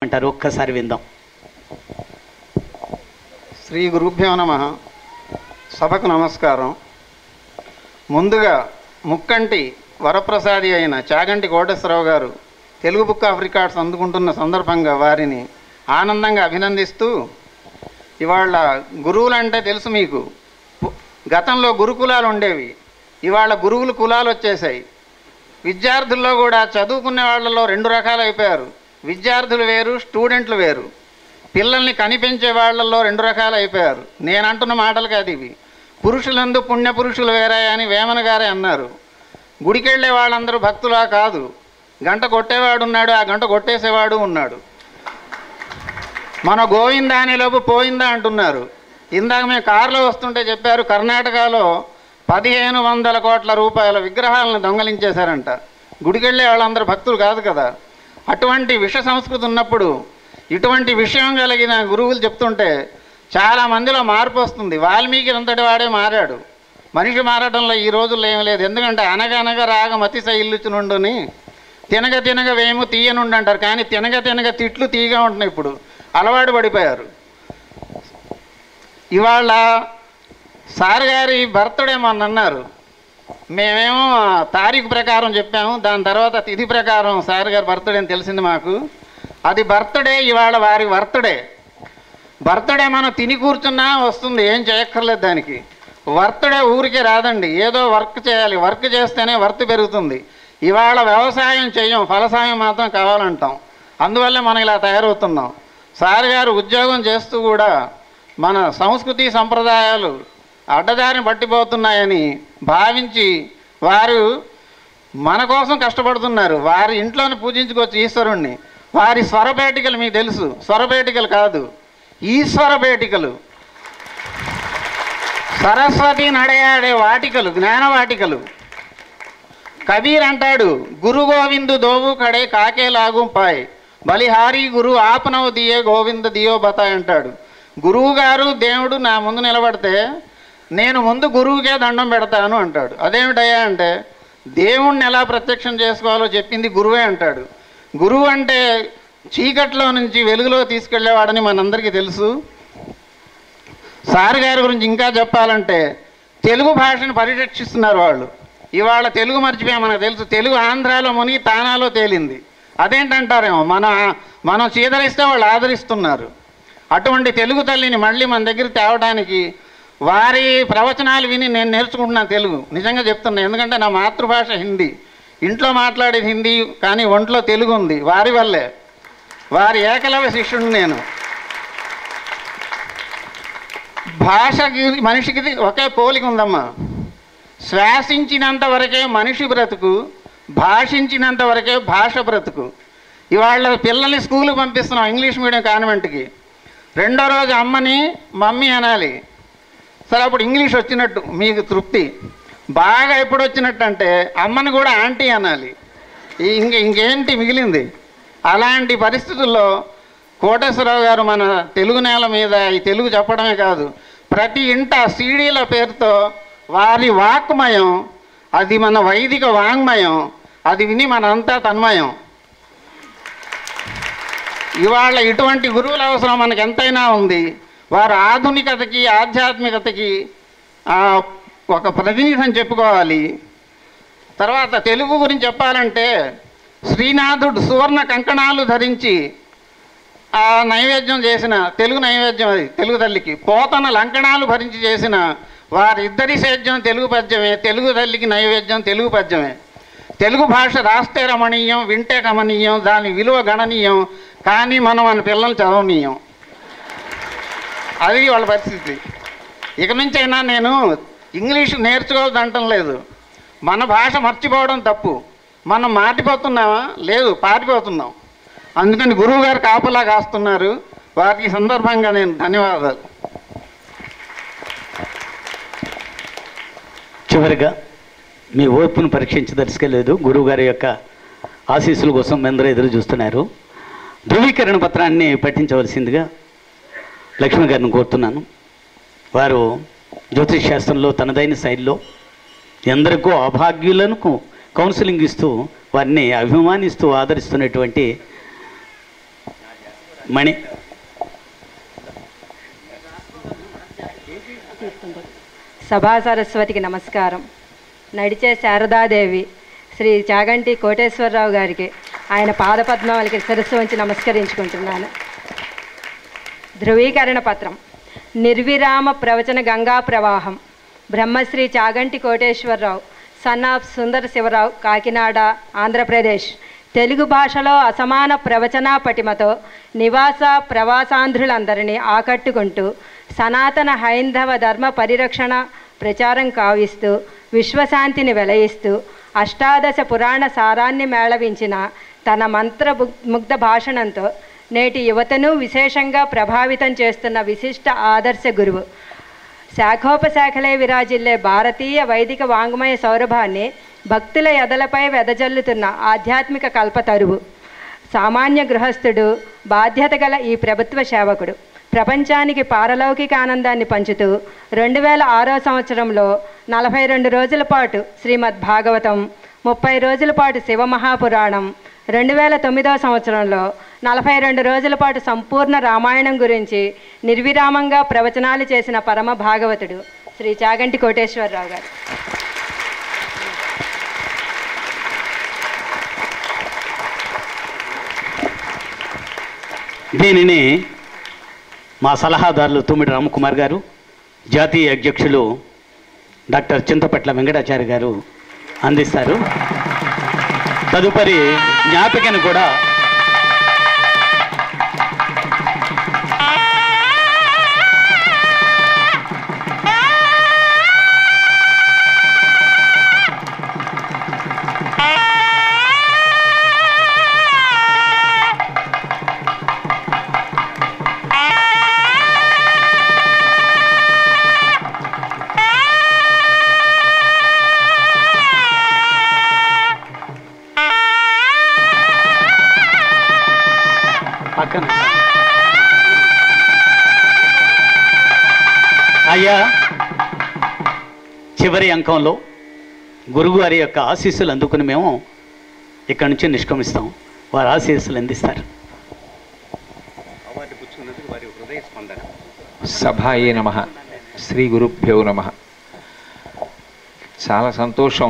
అంటారు ఒక్కసారి విందాం శ్రీ గురుభ్యో నమ సభకు నమస్కారం ముందుగా ముక్కంటి వరప్రసాది అయిన చాగంటి కోటేశ్వరరావు గారు తెలుగు బుక్ ఆఫ్ రికార్డ్స్ అందుకుంటున్న సందర్భంగా వారిని ఆనందంగా అభినందిస్తూ ఇవాళ గురువులు అంటే తెలుసు మీకు పు- గతంలో గురుకులాలు ఉండేవి ఇవాళ గురువులు కులాలు వచ్చేసాయి విద్యార్థుల్లో కూడా చదువుకునే వాళ్ళలో రెండు రకాలు అయిపోయారు విద్యార్థులు వేరు స్టూడెంట్లు వేరు పిల్లల్ని కనిపించే వాళ్ళల్లో రెండు రకాలు అయిపోయారు నేను అంటున్న మాటలు కాదు ఇవి పురుషులందు పుణ్య పురుషులు వేరే అని వేమన గారే అన్నారు గుడికెళ్ళే వాళ్ళందరూ భక్తులా కాదు గంట కొట్టేవాడు ఉన్నాడు ఆ గంట కొట్టేసేవాడు ఉన్నాడు మన గోవిందా అనే లోపు పోయిందా అంటున్నారు ఇందాక మేము కారులో వస్తుంటే చెప్పారు కర్ణాటకలో పదిహేను వందల కోట్ల రూపాయల విగ్రహాలను దొంగలించేశారంట గుడికెళ్ళే వాళ్ళందరూ భక్తులు కాదు కదా అటువంటి విష సంస్కృతి ఉన్నప్పుడు ఇటువంటి విషయం కలిగిన గురువులు చెప్తుంటే చాలా మందిలో మార్పు వస్తుంది వాల్మీకి అంతటి వాడే మారాడు మనిషి మారడంలో ఈ రోజుల్లో ఏం లేదు ఎందుకంటే అనగనగా రాగం అతిశ ఇల్లుచునుండుని తినగ తినగ వేము తీయనుండి అంటారు కానీ తినగ తినగ తిట్లు తీయగా ఉంటున్నాయి ఇప్పుడు అలవాటు పడిపోయారు ఇవాళ సార్ గారి బర్త్డే మొన్న అన్నారు మేమేమో తారీఖు ప్రకారం చెప్పాము దాని తర్వాత తిథి ప్రకారం సార్ గారి బర్త్డే అని తెలిసింది మాకు అది బర్త్డే ఇవాళ వారి బర్త్డే బర్త్డే మనం తిని కూర్చున్నా వస్తుంది ఏం చేయక్కర్లేదు దానికి వర్త్డే ఊరికే రాదండి ఏదో వర్క్ చేయాలి వర్క్ చేస్తేనే వర్త్ పెరుగుతుంది ఇవాళ వ్యవసాయం చేయం ఫలసాయం మాత్రం కావాలంటాం అందువల్లే మనం ఇలా తయారవుతున్నాం సార్ గారు ఉద్యోగం చేస్తూ కూడా మన సంస్కృతి సంప్రదాయాలు అడ్డదారిని పట్టిపోతున్నాయని భావించి వారు మన కోసం కష్టపడుతున్నారు వారి ఇంట్లోనే పూజించుకోవచ్చు ఈశ్వరుణ్ణి వారి స్వరపేటికలు మీకు తెలుసు స్వరపేటికలు కాదు ఈశ్వర పేటికలు సరస్వతి నడయాడే వాటికలు జ్ఞాన వాటికలు కబీర్ అంటాడు గురు గోవిందు దోవు కడే కాకే లాగు పాయ్ బలిహారి గురు ఆపనవు దియే గోవింద దియో బతాయ్ అంటాడు గురువు గారు దేవుడు నా ముందు నిలబడితే నేను ముందు గురువుకే దండం పెడతాను అంటాడు అదేమిటయ్యా అంటే దేవుణ్ణి ఎలా ప్రత్యక్షం చేసుకోవాలో చెప్పింది గురువే అంటాడు గురువు అంటే చీకట్లో నుంచి వెలుగులో తీసుకెళ్లేవాడని మనందరికీ తెలుసు సార్ గారి గురించి ఇంకా చెప్పాలంటే తెలుగు భాషను పరిరక్షిస్తున్నారు వాళ్ళు ఇవాళ తెలుగు మర్చిపోయా మనకు తెలుసు తెలుగు ఆంధ్రాలో మునిగి తానాలో తేలింది అదేంటంటారేమో మన మనం చీదరిస్తే వాళ్ళు ఆదరిస్తున్నారు అటువంటి తెలుగు తల్లిని మళ్ళీ మన దగ్గర తేవడానికి వారి ప్రవచనాలు విని నేను నేర్చుకుంటున్నాను తెలుగు నిజంగా చెప్తున్నా ఎందుకంటే నా మాతృభాష హిందీ ఇంట్లో మాట్లాడేది హిందీ కానీ ఒంట్లో తెలుగు ఉంది వారి వల్లే వారి ఏకలవ్య శిష్యుడు నేను భాషకి మనిషికి ఒకే పోలిక ఉందమ్మా శ్వాసించినంత వరకే మనిషి బ్రతుకు భాషించినంత వరకే భాష బ్రతుకు ఇవాళ పిల్లల్ని స్కూల్కి పంపిస్తున్నాం ఇంగ్లీష్ మీడియం కాన్వెంట్కి రెండో రోజు అమ్మని మమ్మీ అనాలి సరే అప్పుడు ఇంగ్లీష్ వచ్చినట్టు మీకు తృప్తి బాగా ఎప్పుడు వచ్చినట్టు అంటే అమ్మని కూడా ఆంటీ అనాలి ఈ- ఇంక ఇంకేంటి మిగిలింది అలాంటి పరిస్థితుల్లో కోటేశ్వరరావు గారు మన తెలుగు నేల మీద ఈ తెలుగు చెప్పడమే కాదు ప్రతి ఇంట సీడీల పేరుతో వారి వాక్మయం అది మన వైదిక వాంగ్మయం అది విని మనంతా తన్మయం ఇవాళ ఇటువంటి గురువుల అవసరం మనకు ఎంతైనా ఉంది వారు ఆధునికతకి ఆధ్యాత్మికతకి ఆ, ఒక ప్రతినిధి అని చెప్పుకోవాలి తర్వాత తెలుగు గురించి చెప్పాలంటే శ్రీనాథుడు సువర్ణ కంకణాలు ధరించి ఆ నైవేద్యం చేసిన తెలుగు నైవేద్యం అది తెలుగు తల్లికి పోతన లంకణాలు భరించి చేసిన వారిద్దరి సేద్యం తెలుగు పద్యమే తెలుగు తల్లికి నైవేద్యం తెలుగు పద్యమే తెలుగు భాష రాస్తే రమణీయం వింటే రమణీయం దాని విలువ గణనీయం కానీ మనం మన పిల్లల్ని చదవనీయం అది వాళ్ళ పరిస్థితి ఇక నుంచి అయినా నేను ఇంగ్లీష్ నేర్చుకోవద్దు అంటం లేదు మన భాష మర్చిపోవడం తప్పు మనం మాటిపోతున్నామా లేదు పారిపోతున్నాం అందుకని గురువు గారు కాపలా కాస్తున్నారు వారికి ఈ సందర్భంగా నేను ధన్యవాదాలు చివరిగా మీ ఓర్పును పరీక్షించదలుచుకోలేదు గురువు గారి యొక్క ఆశీస్సుల కోసం మీ అందరూ ఎదురు చూస్తున్నారు ధృవీకరణ పత్రాన్ని పఠించవలసిందిగా లక్ష్మి గారిని కోరుతున్నాను వారు జ్యోతిష్ శాస్త్రంలో తనదైన శైలిలో ఎందరికో అభాగ్యులకు కౌన్సిలింగ్ ఇస్తూ వారిని అభిమానిస్తూ ఆదరిస్తున్నటువంటి మణి సభా సరస్వతికి నమస్కారం నడిచే శారదాదేవి శ్రీ చాగంటి కోటేశ్వరరావు గారికి ఆయన పాదపద్మాలకి శిరస్సు వంచి నమస్కరించుకుంటున్నాను ధృవీకరణ పత్రం నిర్విరామ ప్రవచన గంగా ప్రవాహం బ్రహ్మశ్రీ చాగంటి కోటేశ్వరరావు సన్ ఆఫ్ సుందర శివరావు కాకినాడ ఆంధ్రప్రదేశ్ తెలుగు భాషలో అసమాన ప్రవచన పటిమతో నివాస ప్రవాసాంధ్రులందరినీ ఆకట్టుకుంటూ సనాతన హైందవ ధర్మ పరిరక్షణ ప్రచారం కావిస్తూ విశ్వశాంతిని వెలయిస్తూ అష్టాదశ పురాణ సారాన్ని మేళవించిన తన మంత్ర ముగ్ధ భాషణంతో నేటి యువతను విశేషంగా ప్రభావితం చేస్తున్న విశిష్ట ఆదర్శ గురువు శాఖోపశాఖలే విరాజిల్లే భారతీయ వైదిక వాంగ్మయ సౌరభాన్ని భక్తుల ఎదలపై వెదజల్లుతున్న ఆధ్యాత్మిక కల్పతరువు సామాన్య గృహస్థుడు బాధ్యత గల ఈ ప్రభుత్వ సేవకుడు ప్రపంచానికి పారలౌకిక ఆనందాన్ని పంచుతూ రెండు వేల ఆరో సంవత్సరంలో నలభై రెండు రోజుల పాటు శ్రీమద్ భాగవతం ముప్పై రోజుల పాటు శివమహాపురాణం రెండు వేల తొమ్మిదవ సంవత్సరంలో నలభై రెండు రోజుల పాటు సంపూర్ణ రామాయణం గురించి నిర్విరామంగా ప్రవచనాలు చేసిన పరమ భాగవతుడు శ్రీ చాగంటి కోటేశ్వరరావు గారు దీనిని మా సలహాదారులు తుమ్మిడి రామకుమార్ గారు జాతీయ అధ్యక్షులు డాక్టర్ చింతపట్ల వెంకటాచారి గారు అందిస్తారు తదుపరి జ్ఞాపికను కూడా పక్కన అయ్యా చివరి అంకంలో గురువుగారి యొక్క ఆశీస్సులు అందుకుని మేము ఇక్కడి నుంచి నిష్క్రమిస్తాం వారి ఆశీస్సులు అందిస్తారు సభాయే నమ శ్రీ గురుభ్యో నమ చాలా సంతోషం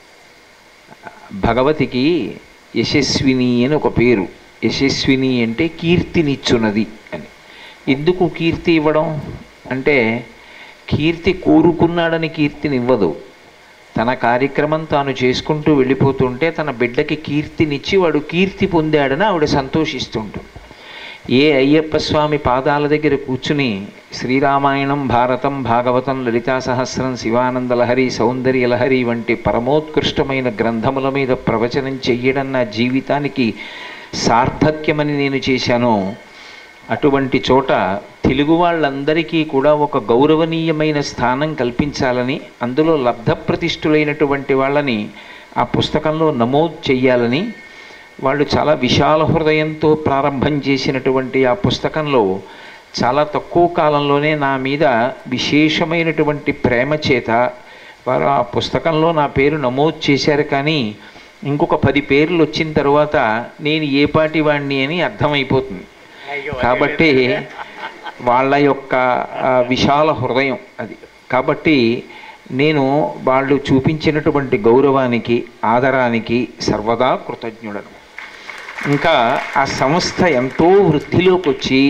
భగవతికి యశస్విని అని ఒక పేరు యశస్విని అంటే కీర్తినిచ్చున్నది అని ఎందుకు కీర్తి ఇవ్వడం అంటే కీర్తి కోరుకున్నాడని కీర్తినివ్వదు తన కార్యక్రమం తాను చేసుకుంటూ వెళ్ళిపోతుంటే తన బిడ్డకి కీర్తినిచ్చి వాడు కీర్తి పొందాడని ఆవిడ సంతోషిస్తుంటుంది ఏ అయ్యప్ప స్వామి పాదాల దగ్గర కూర్చుని శ్రీరామాయణం భారతం భాగవతం లలితా సహస్రం శివానంద లహరి సౌందర్య లహరి వంటి పరమోత్కృష్టమైన గ్రంథముల మీద ప్రవచనం చెయ్యడం నా జీవితానికి సార్థక్యమని నేను చేశాను అటువంటి చోట తెలుగు వాళ్ళందరికీ కూడా ఒక గౌరవనీయమైన స్థానం కల్పించాలని అందులో లబ్ధప్రతిష్ఠులైనటువంటి వాళ్ళని ఆ పుస్తకంలో నమోదు చెయ్యాలని వాళ్ళు చాలా విశాల హృదయంతో ప్రారంభం చేసినటువంటి ఆ పుస్తకంలో చాలా తక్కువ కాలంలోనే నా మీద విశేషమైనటువంటి ప్రేమ చేత వారు ఆ పుస్తకంలో నా పేరు నమోదు చేశారు కానీ ఇంకొక పది పేర్లు వచ్చిన తర్వాత నేను ఏ పాటి వాడిని అని అర్థమైపోతుంది కాబట్టి వాళ్ళ యొక్క ఆ, విశాల హృదయం అది కాబట్టి నేను వాళ్ళు చూపించినటువంటి గౌరవానికి ఆదరానికి సర్వదా కృతజ్ఞుడను ఇంకా ఆ సంస్థ ఎంతో వృద్ధిలోకి వచ్చి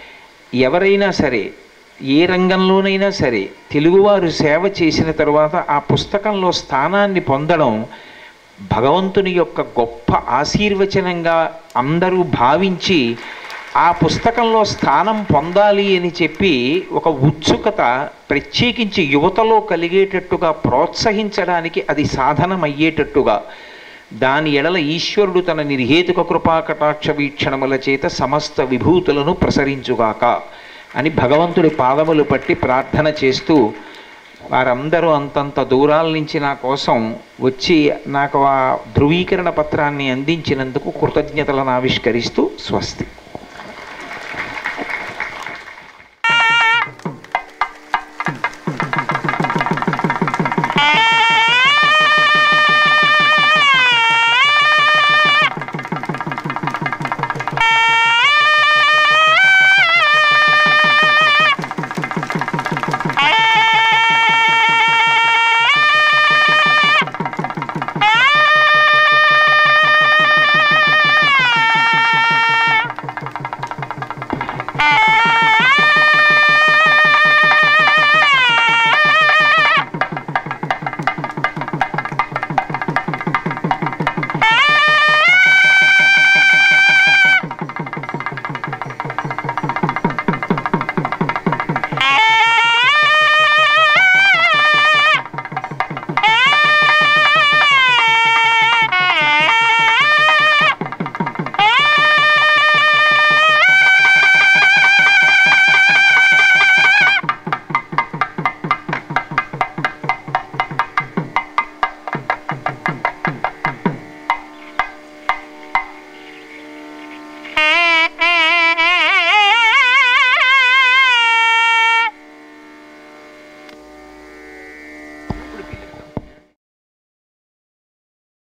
ఎవరైనా సరే ఏ రంగంలోనైనా సరే తెలుగువారు సేవ చేసిన తర్వాత ఆ పుస్తకంలో స్థానాన్ని పొందడం భగవంతుని యొక్క గొప్ప ఆశీర్వచనంగా అందరూ భావించి ఆ పుస్తకంలో స్థానం పొందాలి అని చెప్పి ఒక ఉత్సుకత ప్రత్యేకించి యువతలో కలిగేటట్టుగా ప్రోత్సహించడానికి అది సాధనమయ్యేటట్టుగా దాని ఎడల ఈశ్వరుడు తన నిర్హేతుక కృపా కటాక్ష వీక్షణముల చేత సమస్త విభూతులను ప్రసరించుగాక అని భగవంతుడి పాదములు పట్టి ప్రార్థన చేస్తూ వారందరూ అంతంత దూరాల నుంచి నా కోసం వచ్చి నాకు ఆ ధృవీకరణ పత్రాన్ని అందించినందుకు కృతజ్ఞతలను ఆవిష్కరిస్తూ స్వస్తి